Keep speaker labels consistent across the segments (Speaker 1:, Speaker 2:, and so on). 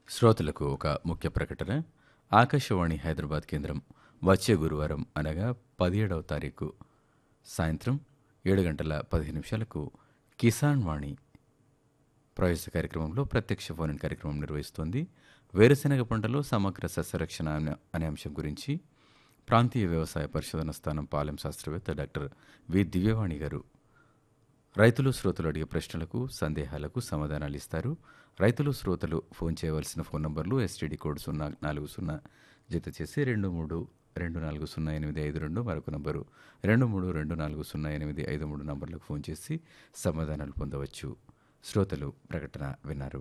Speaker 1: శ్రోతలకు ఒక ముఖ్య ప్రకటన ఆకాశవాణి హైదరాబాద్ కేంద్రం వచ్చే గురువారం అనగా పదిహేడవ తారీఖు సాయంత్రం ఏడు గంటల పదిహేను నిమిషాలకు కిసాన్ వాణి ప్రవేశ కార్యక్రమంలో ప్రత్యక్ష ఫోన్ ఇన్ కార్యక్రమం నిర్వహిస్తోంది వేరుశెనగ పంటలో సమగ్ర సస్యరక్షణ అనే- అనే అంశం గురించి ప్రాంతీయ వ్యవసాయ పరిశోధన స్థానం పాలెం శాస్త్రవేత్త డాక్టర్ వి దివ్యవాణి గారు రైతులు శ్రోతలు అడిగే ప్రశ్నలకు సందేహాలకు సమాధానాలు ఇస్తారు రైతులు శ్రోతలు ఫోన్ చేయవలసిన ఫోన్ నంబర్లు ఎస్టీడీ కోడ్ సున్నా నాలుగు సున్నా జత చేసి రెండు మూడు రెండు నాలుగు సున్నా ఎనిమిది ఐదు రెండు మరొక నంబరు రెండు మూడు రెండు నాలుగు సున్నా ఎనిమిది ఐదు మూడు నంబర్లకు ఫోన్ చేసి సమాధానాలు పొందవచ్చు శ్రోతలు ప్రకటన విన్నారు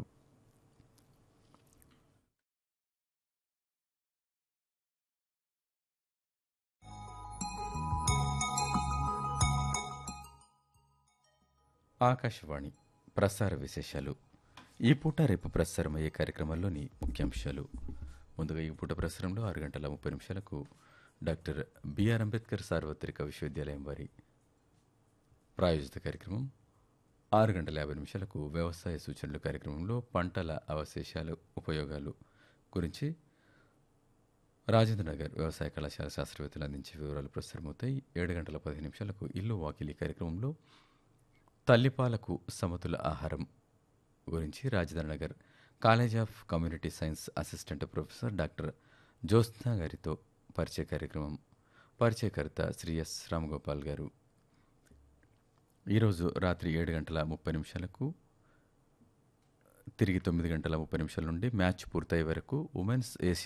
Speaker 1: ఆకాశవాణి ప్రసార విశేషాలు ఈ పూట రేపు ప్రసారమయ్యే కార్యక్రమాల్లోని ముఖ్యాంశాలు ముందుగా ఈ పూట ప్రసారంలో ఆరు గంటల ముప్పై నిమిషాలకు డాక్టర్ బిఆర్ అంబేద్కర్ సార్వత్రిక విశ్వవిద్యాలయం వారి ప్రాయోజిత కార్యక్రమం ఆరు గంటల యాభై నిమిషాలకు వ్యవసాయ సూచనలు కార్యక్రమంలో పంటల అవశేషాలు ఉపయోగాలు గురించి రాజేంద్ర నగర్ వ్యవసాయ కళాశాల శాస్త్రవేత్తలు అందించే వివరాలు ప్రసారమవుతాయి ఏడు గంటల పదిహేను నిమిషాలకు ఇల్లు వాకిలి కార్యక్రమంలో తల్లిపాలకు సమతుల ఆహారం గురించి రాజధాని నగర్ college of community science assistant professor doctor Jyotsna గారితో పరిచయ కార్యక్రమం పరిచయకర్త శ్రీ ఎస్ రామగోపాల్ గారు ఈరోజు రాత్రి ఏడు గంటల ముప్పై నిమిషాలకు తిరిగి తొమ్మిది గంటల ముప్పై నిమిషాల నుండి మ్యాచ్ పూర్తయ్యే వరకు ఉమెన్స్ ఏషియా